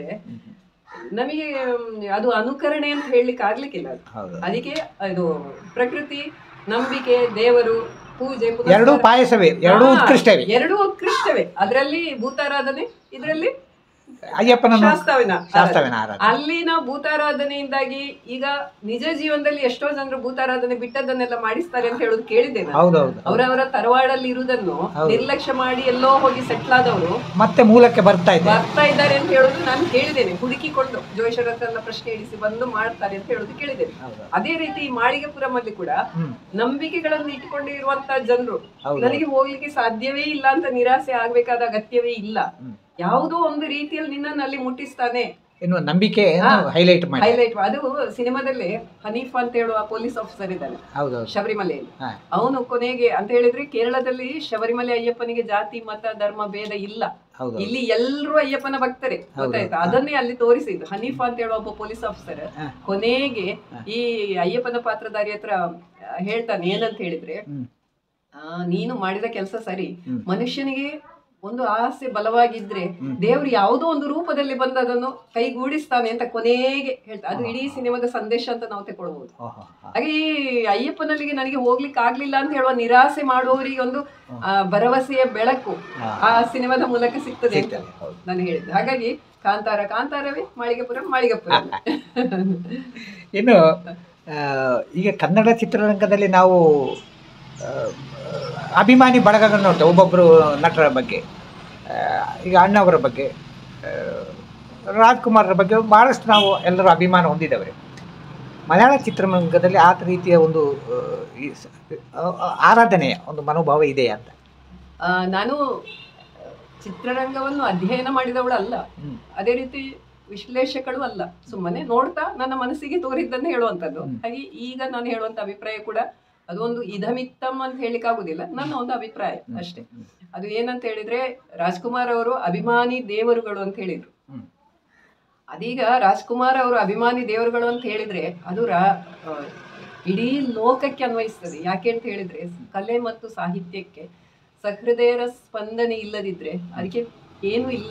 ನಮಗೆ ಮ್, ಅದು ಅನುಕರಣೆ ಅಂತ ಹೇಳಲಿಕ್ಕೆ ಆಗ್ಲಿಕ್ಕಿಲ್ಲ ಅದು ಹೌದು ಅದಕ್ಕೆ ಅದು ಪ್ರಕೃತಿ ನಂಬಿಕೆ ದೇವರು ಪೂಜೆ ಪುನಸ್ಕಾರ- ಎರಡೂ ಪಾಯಸವೇ ಎರಡೂ ಹಾ, ಉತ್ಕೃಷ್ಟವೇ ಎರಡೂ ಉತ್ಕೃಷ್ಟವೇ ಅದರಲ್ಲಿ ಭೂತಾರಾಧನೆ ಇದರಲ್ಲಿ ಅಯ್ಯಪ್ಪನನ್ನು ಶಾಸ್ತ್ರವಿನ ಶಾಸ್ತ್ರವಿನ ಆರಾಧನೆ ಅಲ್ಲಿ ನಾವು ಭೂತಾರಾಧನೆಯಿಂದಾಗಿ ಈಗ ನಿಜ ಜೀವನದಲ್ಲಿ ಎಷ್ಟೋ ಜನರು ಭೂತಾರಾಧನೆ ಬಿಟ್ಟದನ್ನೆಲ್ಲ ಮಾಡಿಸ್ತಾರೆ ಅಂತ ಹೇಳೋದು ಕೇಳಿದ್ದೇನೆ ಹೌದು ಹೌದು ಅವರವರ ತರವಾಡಲ್ಲಿ ಇರುವುದನ್ನು ನಿರ್ಲಕ್ಷ್ಯ ಮಾಡಿ ಎಲ್ಲೋ ಹೋಗಿ ಸೆಟ್ಲ್ ಆದವರು ಮತ್ತೆ ಮೂಲಕ್ಕೆ ಬರ್ತಾ ಇದೆ ಬರ್ತಾ ಇದ್ದಾರೆ ಅಂತ ಹೇಳೋದು ನಾನು ಕೇಳಿದ್ದೇನೆ ಹುಡುಕಿಕೊಂಡು ಜೋಯಿಸರನ್ನ ಪ್ರಶ್ನೆ ಇಡಿಸಿ ಬಂದು ಮಾಡ್ತಾರೆ ಅಂತ ಹೇಳೋದು ಕೇಳಿದ್ದೇನೆ ಹೌದು. ಅದೇ ರೀತಿ ಈ ಮಾಳಿಗೆಪುರಂ ಅಲ್ಲಿ ಕೂಡ ಹ್ಮ್. ನಂಬಿಕೆಗಳನ್ನು ಇಟ್ಟುಕೊಂಡಿರುವಂತಹ ಜನರು ಹೌದು. ನನಗೆ ಹೋಗ್ಲಿಕ್ಕೆ ಸಾಧ್ಯವೇ ಇಲ್ಲ ಅಂತ ನಿರಾಸೆ ಆಗ್ಬೇಕಾದ ಅಗತ್ಯವೇ ಇಲ್ಲ ಯಾವುದೋ ಒಂದು ರೀತಿಯಲ್ಲಿ ನಿನ್ನನ್ನು ಅಲ್ಲಿ ಮುಟ್ಟಿಸ್ತಾನೆ ಎನ್ನುವ ನಂಬಿಕೆಯನ್ನು ಹಾ. ಹೈಲೈಟ್ ಮಾಡಿ ಹೈಲೈಟ್ ಅದು ಸಿನಿಮಾದಲ್ಲಿ ಹನೀಫ್ ಅಂತ ಹೇಳುವ ಪೊಲೀಸ್ ಆಫೀಸರ್ ಇದ್ದಾನೆ ಹೌದೌದು ಶಬರಿಮಲೆಯಲ್ಲಿ ಹಾ. ಅವನು ಕೊನೆಗೆ ಅಂತ ಹೇಳಿದ್ರೆ ಕೇರಳದಲ್ಲಿ ಶಬರಿಮಲೆ ಅಯ್ಯಪ್ಪನಿಗೆ ಜಾತಿ ಮತ ಧರ್ಮ ಭೇದ ಇಲ್ಲ ಹೌದು ಇಲ್ಲಿ ಎಲ್ಲರೂ ಅಯ್ಯಪ್ಪನ ಭಕ್ತರೆ ಹೌದು. ಗೊತ್ತಾಯ್ತಾ ಅದನ್ನೇ ಅಲ್ಲಿ ತೋರಿಸಿದ್ದು ಹನೀಫ್ ಅಂತ ಹೇಳುವ ಒಬ್ಬ ಪೊಲೀಸ್ ಆಫೀಸರ್ ಹಾ. ಕೊನೆಗೆ ಹಾ. ಈ ಅಯ್ಯಪ್ಪನ ಪಾತ್ರಧಾರಿ ಹತ್ರ ಆ, ಹೇಳ್ತಾನೆ ಏನಂತ ಹೇಳಿದ್ರೆ ಹ್ಮ್. ಆ, ನೀನು ಮಾಡಿದ ಕೆಲಸ ಸರಿ ಹ್ಮ್. ಮನುಷ್ಯನಿಗೆ ಒಂದು ಆಸೆ ಬಲವಾಗಿದ್ರೆ ಹ್ಮ್. ದೇವ್ರು ಯಾವುದೋ ಒಂದು ರೂಪದಲ್ಲಿ ಬಂದು ಅದನ್ನು ಕೈಗೂಡಿಸ್ತಾನೆ ಅಂತ ಕೊನೆಗೆ ಹೇಳ್ತಾ ಅದು ಇಡೀ ಸಿನಿಮಾದ ಸಂದೇಶ ಅಂತ ನಾವು ತಗೊಳ್ಬಹುದು ಓಹೋ, ಹಾ. ಹಾಗೆ ಈ ಅಯ್ಯಪ್ಪನಲ್ಲಿಗೆ ನನಗೆ ಹೋಗ್ಲಿಕ್ಕೆ ಆಗ್ಲಿಲ್ಲ ಅಂತ ಹೇಳುವ ನಿರಾಸೆ ಮಾಡುವವರಿಗೆ ಒಂದು ಆ, ಭರವಸೆಯ ಬೆಳಕು ಹಾ. ಆ ಸಿನಿಮಾದ ಮೂಲಕ ಸಿಗ್ತದೆ ಅಂತ ಸಿಗ್ತದೆ, ಹೌದು. ನಾನು ಹೇಳಿದ್ದೆ ಹಾಗಾಗಿ ಕಾಂತಾರ ಕಾಂತಾರವೇ ಮಾಳಿಗೆಪುರ ಮಾಳಿಗೆಪುರ ಇನ್ನು ಆ, ಈಗ ಕನ್ನಡ ಚಿತ್ರರಂಗದಲ್ಲಿ ನಾವು ಆ, ಅಭಿಮಾನಿ ಬಳಗಗಳು ನೋಡ್ತೇವೆ ಒಬ್ಬೊಬ್ಬರು ನಟರ ಬಗ್ಗೆ ಆ, ಈಗ ಅಣ್ಣವರ ಬಗ್ಗೆ ಆ, ರಾಜ್ಕುಮಾರ್ರ ಬಗ್ಗೆ ಭಾಳಷ್ಟು ನಾವು ಎಲ್ಲರೂ ಅಭಿಮಾನ ಹೊಂದಿದ್ದೇವೆ ಮಲಯಾಳ ಚಿತ್ರರಂಗದಲ್ಲಿ ಆ ರೀತಿಯ ಒಂದು ಆ, ಈ ಸ- ಆ, ಆ, ಆರಾಧನೆಯ ಒಂದು ಮನೋಭಾವ ಇದೆಯಾ ಅಂತ ಆ, ನಾನು ಚಿತ್ರರಂಗವನ್ನು ಅಧ್ಯಯನ ಮಾಡಿದವಳು ಅಲ್ಲ ಹ್ಮ್. ಅದೇ ರೀತಿ ವಿಶ್ಲೇಷಕಳು ಅಲ್ಲ ಸುಮ್ಮನೆ ನೋಡ್ತಾ ನನ್ನ ಮನಸ್ಸಿಗೆ ತೋರಿದ್ದನ್ನು ಹೇಳುವಂಥದ್ದು ಹ್ಮ್. ಹಾಗೆ ಈಗ ನಾನು ಹೇಳುವಂತ ಅಭಿಪ್ರಾಯ ಕೂಡ ಅದೊಂದು ಇದಮಿತ್ತಮ್ ಅಂತ ಹೇಳಿಕ್ ಆಗುದಿಲ್ಲ ನನ್ನ ಒಂದು ಅಭಿಪ್ರಾಯ ಅಷ್ಟೇ ಅದು ಏನಂತ ಹೇಳಿದ್ರೆ ರಾಜ್ಕುಮಾರ್ ಅವರು ಅಭಿಮಾನಿ ದೇವರುಗಳು ಅಂತ ಹೇಳಿದ್ರು ಹ್ಮ್. ಅದೀಗ ರಾಜ್ಕುಮಾರ್ ಅವರು ಅಭಿಮಾನಿ ದೇವರುಗಳು ಅಂತ ಹೇಳಿದ್ರೆ ಅದು ರಾ ಆ, ಇಡೀ ಲೋಕಕ್ಕೆ ಅನ್ವಯಿಸ್ತದೆ ಯಾಕೆ ಅಂತ ಹೇಳಿದ್ರೆ ಕಲೆ ಮತ್ತು ಸಾಹಿತ್ಯಕ್ಕೆ ಸಹೃದಯರ ಸ್ಪಂದನೆ ಇಲ್ಲದಿದ್ರೆ ಅದಕ್ಕೆ ಏನೂ ಇಲ್ಲ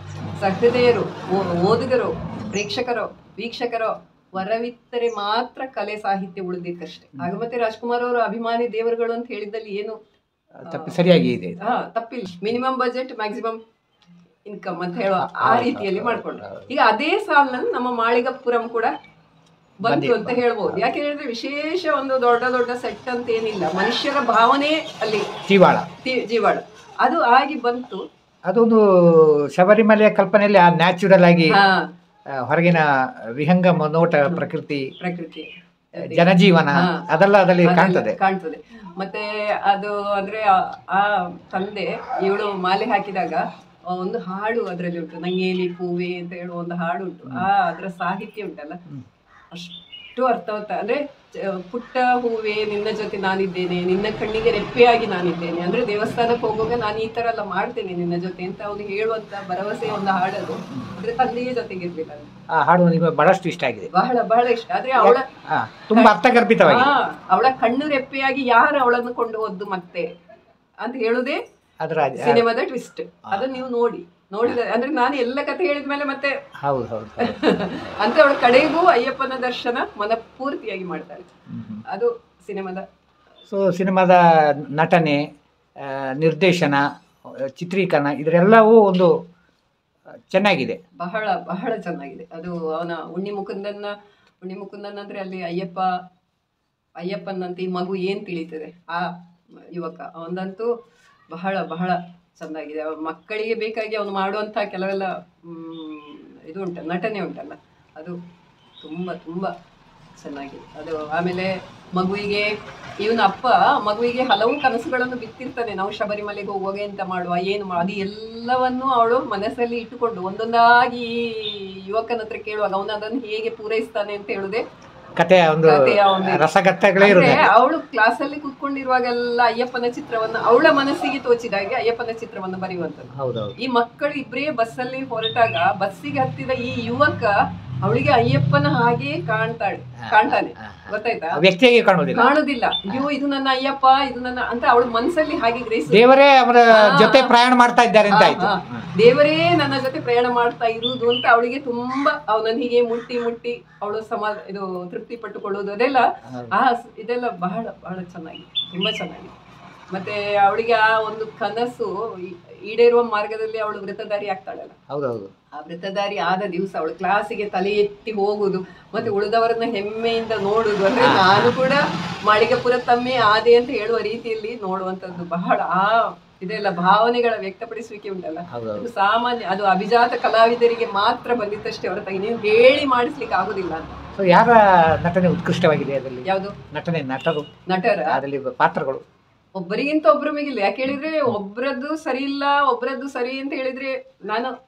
ಸಹೃದಯರು ಓ- ಓದುಗರು ಪ್ರೇಕ್ಷಕರು ವೀಕ್ಷಕರು ವರವಿತ್ತರೆ ಮಾತ್ರ ಕಲೆ ಸಾಹಿತ್ಯ ಉಳಿದಿತ್ತಷ್ಟೇ ಆಗ ಮತ್ತೆ ರಾಜ್ಕುಮಾರ್ ಅವರು ಅಭಿಮಾನಿ ದೇವರುಗಳು ಅಂತ ಹೇಳಿದ್ದಲ್ಲಿ ಏನು ತಪ್ಪು ಸರಿಯಾಗಿ ಇದೆ ಇದು. ಹಾ ತಪ್ಪಿಲ್ಲ ಮಿನಿಮಮ್ ಬಜೆಟ್ ಮ್ಯಾಕ್ಸಿಮಮ್ ಇನ್ಕಮ್ ಅಂತ ಹೇಳುವ ಆ ಹೌದು, ರೀತಿಯಲ್ಲಿ ಹೌದು, ಮಾಡ್ಕೊಂಡು ಹೌದು. ಈಗ ಅದೇ ಸಾಲಿನಲ್ಲಿ ನಮ್ಮ ಮಾಳಿಗಪುರಂ ಕೂಡ ಬಂತು ಬಂದಿದೆ. ಅಂತ ಹೇಳ್ಬೋದು ಯಾಕೆ ಹೇಳಿದ್ರೆ ವಿಶೇಷ ಒಂದು ದೊಡ್ಡ ದೊಡ್ಡ ಸೆಟ್ ಅಂತ ಏನಿಲ್ಲ ಮನುಷ್ಯರ ಭಾವನೆ ಅಲ್ಲಿ ಜೀವಾಳ ತಿ- ಜೀವಾಳ ಅದು ಆಗಿ ಬಂತು ಅದೊಂದು ಶಬರಿಮಲೆಯ ಕಲ್ಪನೆಯಲ್ಲಿ ಆ ನ್ಯಾಚುರಲ್ ಆಗಿ ಹಾ ಆ, ಹೊರಗಿನ ವಿಹಂಗಮ ನೋಟ ಪ್ರಕೃತಿ ಪ್ರಕೃತಿ ಜನಜೀವನ ಹಾ. ಅದೆಲ್ಲ ಅದರಲ್ಲಿ ಅದೆಲ್ಲ ಕಾಣ್ತದೆ ಕಾಣ್ತದೆ ಮತ್ತೆ ಅದು ಅಂದ್ರೆ ಆ- ಆ ತಂದೆ ಇವಳು ಮಾಲೆ ಹಾಕಿದಾಗ ಆ ಒಂದು ಹಾಡು ಅದರಲ್ಲಿ ಉಂಟು ನಂಗೇಲಿ ಪೂವೆ ಅಂತ ಹೇಳುವ ಒಂದು ಹಾಡು ಉಂಟು ಆ ಅದರ ಸಾಹಿತ್ಯ ಉಂಟಲ್ಲ ಅಷ್ಟು ಅರ್ಥವತ್ತ ಅಂದ್ರೆ ಚ- ಪುಟ್ಟ ಹೂವೆ ನಿನ್ನ ಜೊತೆ ನಾನಿದ್ದೇನೆ ನಿನ್ನ ಕಣ್ಣಿಗೆ ರೆಪ್ಪೆಯಾಗಿ ನಾನಿದ್ದೇನೆ ಅಂದ್ರೆ ದೇವಸ್ಥಾನಕ್ಕೆ ಹೋಗುವಾಗ ನಾನು ಈ ತರ ಎಲ್ಲ ಮಾಡ್ತೇನೆ ನಿನ್ನ ಜೊತೆ ಅಂತ ಅವನು ಹೇಳುವಂತ ಭರವಸೆ ಒಂದು ಹಾಡದು ಅಂದ್ರೆ ತಂದೆಯ ಜೊತೆಗಿರ್ಲಿಲ್ಲ ಅದು. ಆ ಹಾಡು ನಿಮಗೆ ಬಹಳಷ್ಟು ಇಷ್ಟ ಆಗಿದೆ ಬಹಳ ಬಹಳ ಇಷ್ಟ ಆದ್ರೆ ಅವಳ ಆ, ತುಂಬಾ ಅರ್ಥಗರ್ಭಿತವಾಗಿ ಹಾ ಅವಳ ಕಣ್ಣು ರೆಪ್ಪೆಯಾಗಿ ಯಾರು ಅವಳನ್ನು ಕೊಂಡು ಹೋದ್ದು ಮತ್ತೆ ಅಂತ ಹೇಳುದೇ ಅದರ ಸಿನಿಮಾದ ಟ್ವಿಸ್ಟ್ ಅದನ್ನ ನೀವು ನೋಡಿ ನೋಡಿದ ಅಂದ್ರೆ ನಾನು ಎಲ್ಲ ಕಥೆ ಹೇಳಿದ್ಮೇಲೆ ಮತ್ತೆ ಹೌದು ಹೌದು ಹೌದು. ಅಂತ ಅವಳ ಕಡೆಗೂ ಅಯ್ಯಪ್ಪನ ದರ್ಶನ ಮನಪೂರ್ತಿಯಾಗಿ ಮಾಡ್ತಾಳೆ ಹ್ಮ್. ಅದು ಸಿನಿಮಾದ ಸೊ ಸಿನಿಮಾದ ನಟನೆ ಆ, ನಿರ್ದೇಶನ ಆ, ಚಿತ್ರೀಕರಣ ಇದರೆಲ್ಲವೂ ಒಂದು ಆ, ಚೆನ್ನಾಗಿದೆ ಬಹಳ ಬಹಳ ಚೆನ್ನಾಗಿದೆ ಅದು ಅವನ ಉಣ್ಣಿ ಮುಕುಂದನ್ನ ಉಣ್ಣಿ ಮುಕುಂದನ್ ಅಂದ್ರೆ ಅಲ್ಲಿ ಅಯ್ಯಪ್ಪ ಅಯ್ಯಪ್ಪನಂತ ಈ ಮಗು ಏನ್ ತಿಳಿತದೆ ಆ ಯುವಕ ಅವನದಂತೂ ಬಹಳ ಬಹಳ ಚೆನ್ನಾಗಿದೆ ಅವ ಮಕ್ಕಳಿಗೆ ಬೇಕಾಗಿ ಅವನು ಮಾಡುವಂತ ಕೆಲವೆಲ್ಲ ಮ್, ಇದು ಉಂಟಲ್ಲ ನಟನೆ ಉಂಟಲ್ಲ ಅದು ತುಂಬ ತುಂಬ ಚೆನ್ನಾಗಿದೆ ಅದು ಆಮೇಲೆ ಮಗುವಿಗೆ ಇವನ ಅಪ್ಪ ಮಗುವಿಗೆ ಹಲವು ಕನಸುಗಳನ್ನು ಬಿತ್ತಿರ್ತಾನೆ ನಾವು ಶಬರಿಮಲೆಗೆ ಹೋಗುವಾಗ ಎಂತ ಮಾಡುವ ಏನು ಮಾ ಅದು ಎಲ್ಲವನ್ನೂ ಅವಳು ಮನಸ್ಸಲ್ಲಿ ಇಟ್ಟುಕೊಂಡು ಒಂದೊಂದಾಗಿ ಈ ಯುವಕನ ಹತ್ರ ಕೇಳುವಾಗ ಅವನು ಅದನ್ನು ಹೇಗೆ ಪೂರೈಸ್ತಾನೆ ಅಂತ ಹೇಳುದೇ ಕಥೆಯ ಒಂದು ಕಥೆಯ ಒಂದು- ರಸಗತ್ತಗಳೇ ಇರುತ್ತೆ ಅವಳು ಕ್ಲಾಸಲ್ಲಿ ಕೂತ್ಕೊಂಡಿರುವಾಗೆಲ್ಲ ಅಯ್ಯಪ್ಪನ ಚಿತ್ರವನ್ನ ಅವಳ ಮನಸ್ಸಿಗೆ ತೋಚಿದಾಗೆ ಅಯ್ಯಪ್ಪನ ಚಿತ್ರವನ್ನು ಬರೆಯುವಂಥದ್ದು ಹೌದೌದು ಈ ಮಕ್ಕಳು ಇಬ್ಬರೇ ಬಸ್ಸಲ್ಲಿ ಹೊರಟಾಗ ಬಸ್ಸಿಗೆ ಹತ್ತಿದ ಈ ಯುವಕ ಅವಳಿಗೆ ಅಯ್ಯಪ್ಪನ ಹಾಗೆ ಕಾಣ್ತಾಳೆ ಕಾಣ್ತಾನೆ ಗೊತ್ತಾಯ್ತಾ ಆ ವ್ಯಕ್ತಿಯಾಗಿ ಕಾಣುವುದಿಲ್ಲ ಕಾಣುದಿಲ್ಲ ಅಯ್ಯೋ ಇದು ನನ್ನ ಅಯ್ಯಪ್ಪ ಇದು ನನ್ನ ಅಂತ ಅವಳ ಮನಸ್ಸಲ್ಲಿ ಹಾಗೆ ಗ್ರಹಿಸ ದೇವರೇ ಅವರ ಹಾ. ಜೊತೆ ಪ್ರಯಾಣ ಮಾಡ್ತಾ ಇದ್ದಾರೆ ಅಂತ ಆಯ್ತು ಹಾ, ಹಾ. ದೇವರೇ ನನ್ನ ಜೊತೆ ಪ್ರಯಾಣ ಮಾಡ್ತಾ ಇರುವುದು ಅಂತ ಅವಳಿಗೆ ತುಂಬಾ ಅವನನ್ನ ಹೀಗೆ ಮುಟ್ಟಿ ಮುಟ್ಟಿ ಅವಳು ಸಮಾ ಇದು ತೃಪ್ತಿ ಪಟ್ಟುಕೊಳ್ಳುವುದು ಅದೆಲ್ಲ ಹೌದು. ಆ ಸ್- ಇದೆಲ್ಲ ಬಹಳ ಬಹಳ ಚೆನ್ನಾಗಿದೆ ತುಂಬಾ ಚೆನ್ನಾಗಿದೆ ಮತ್ತೆ ಅವಳಿಗೆ ಆ ಒಂದು ಕನಸು ಈ- ಈಡೇರುವ ಮಾರ್ಗದಲ್ಲಿ ಅವಳು ವೃತ್ತಧಾರಿ ಆಗ್ತಾಳಲ್ಲ ಹೌದೌದು ಆ ವೃತ್ತಧಾರಿ ಆದ ದಿವಸ ಅವಳು ಕ್ಲಾಸಿಗೆ ತಲೆ ಎತ್ತಿ ಹೋಗುದು ಮತ್ತೆ ಉಳಿದವರನ್ನ ಹೆಮ್ಮೆಯಿಂದ ನೋಡುದು ಅಂದ್ರೆ ನಾನು ಕೂಡ ಮಾಳಿಗಪುರ ತಮ್ಮೆ ಆದೆ ಅಂತ ಹೇಳುವ ರೀತಿಯಲ್ಲಿ ನೋಡುವಂತದ್ದು ಬಹಳ ಆ ಇದೆಲ್ಲ ಭಾವನೆಗಳ ವ್ಯಕ್ತಪಡಿಸುವಿಕೆ ಉಂಟಲ್ಲ ಹೌದೌದು ಅದು ಸಾಮಾನ್ಯ ಅದು ಅಭಿಜಾತ ಕಲಾವಿದರಿಗೆ ಮಾತ್ರ ಬಂದಿತ್ತಷ್ಟೇ ಹೊರತಾಗಿ ನೀವು ಹೇಳಿ ಮಾಡಿಸ್ಲಿಕ್ಕೆ ಆಗುದಿಲ್ಲ ಅಂತ ಸೊ ಯಾರ ನಟನೆ ಉತ್ಕೃಷ್ಟವಾಗಿದೆ ಅದರಲ್ಲಿ ಯಾವುದು ನಟನೆ ನಟರು ನಟರ ಅದರಲ್ಲಿ ಪಾತ್ರಗಳು ಒಬ್ಬರಿಗಿಂತ ಒಬ್ಬರ ಮೇಗಿಲ್ಲ ಯಾಕೆ ಹೇಳಿದ್ರೆ ಒಬ್ರದ್ದು ಸರಿ ಇಲ್ಲ ಒಬ್ರದ್ದು ಸರಿ ಅಂತ ಹೇಳಿದ್ರೆ ನಾನು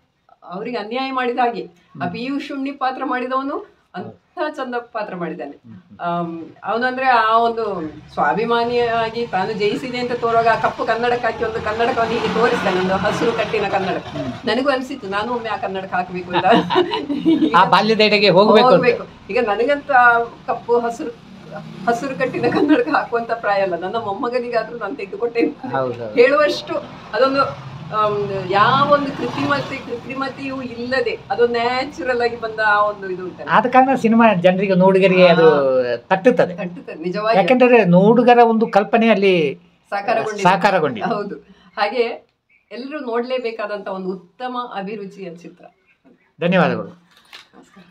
ಅವರಿಗೆ ಅನ್ಯಾಯ ಮಾಡಿದ ಹಾಗೆ ಆ ಪಿಯೂಷ್ ಉಣ್ಣಿ ಪಾತ್ರ ಮಾಡಿದವನು ಅಂತ ಚಂದ ಪಾತ್ರ ಮಾಡಿದ್ದಾನೆ ಅವನಂದ್ರೆ ಆ ಒಂದು ಸ್ವಾಭಿಮಾನಿಯಾಗಿ ತಾನು ಜಯಿಸಿದೆ ಅಂತ ತೋರುವಾಗ ಆ ಕಪ್ಪು ಕನ್ನಡಕ್ಕೆ ಹಾಕಿ ಒಂದು ಕನ್ನಡಕವನ್ನು ಹೀಗೆ ತೋರಿಸ್ತಾನೆ ಒಂದು ಹಸಿರು ಕಟ್ಟಿನ ಕನ್ನಡ ನನಗೂ ಅನ್ಸಿತ್ತು ನಾನು ಒಮ್ಮೆ ಆ ಕನ್ನಡಕ್ಕೆ ಹಾಕಬೇಕು ಅಂತ ಆ ಬಾಲ್ಯದೆಡೆಗೆ ಹೋಗ್ಬೇಕು ಅಂತ ಹೋಗ್ಬೇಕು ಈಗ ನನಗಂತ ಆ ಕಪ್ಪು ಹಸಿರು ಹಸಿರು ಕಟ್ಟಿನ ಕನ್ನಡಕ ಹಾಕುವಂತ ಪ್ರಾಯ ಅಲ್ಲ ನನ್ನ ಮೊಮ್ಮಗನಿಗಾದ್ರೂ ನಾನು ತೆಗೆದುಕೊಟ್ಟೇನೆ ಹೌದು ಹೇಳುವಷ್ಟು ಅದೊಂದು ಆಮ್, ಯಾವ ಒಂದು ಕೃತ್ರಿಮತೆ ಕೃತ್ರಿಮತೆಯೂ ಇಲ್ಲದೆ ಅದು ನ್ಯಾಚುರಲ್ ಆಗಿ ಬಂದ ಆ ಒಂದು ಇದು ಉಂಟಲ್ಲ ಆದ ಕಾರಣ ಸಿನಿಮಾ ಜನರಿಗೆ ನೋಡುಗರಿಗೆ ಅದು ತಟ್ಟುತ್ತದೆ ತಟ್ಟುತ್ತದೆ ನಿಜವಾಗಿ ಯಾಕೆಂದರೆ ನೋಡುಗರ ಒಂದು ಕಲ್ಪನೆ ಅಲ್ಲಿ ಸಾಕಾರಗೊಂಡಿದೆ ಸಾಕಾರಗೊಂಡಿದೆ ಹೌದು ಹಾಗೆ ಎಲ್ಲರೂ ನೋಡ್ಲೇಬೇಕಾದಂತ ಒಂದು ಉತ್ತಮ ಅಭಿರುಚಿಯ ಚಿತ್ರ ಧನ್ಯವಾದಗಳು ನಮಸ್ಕಾರ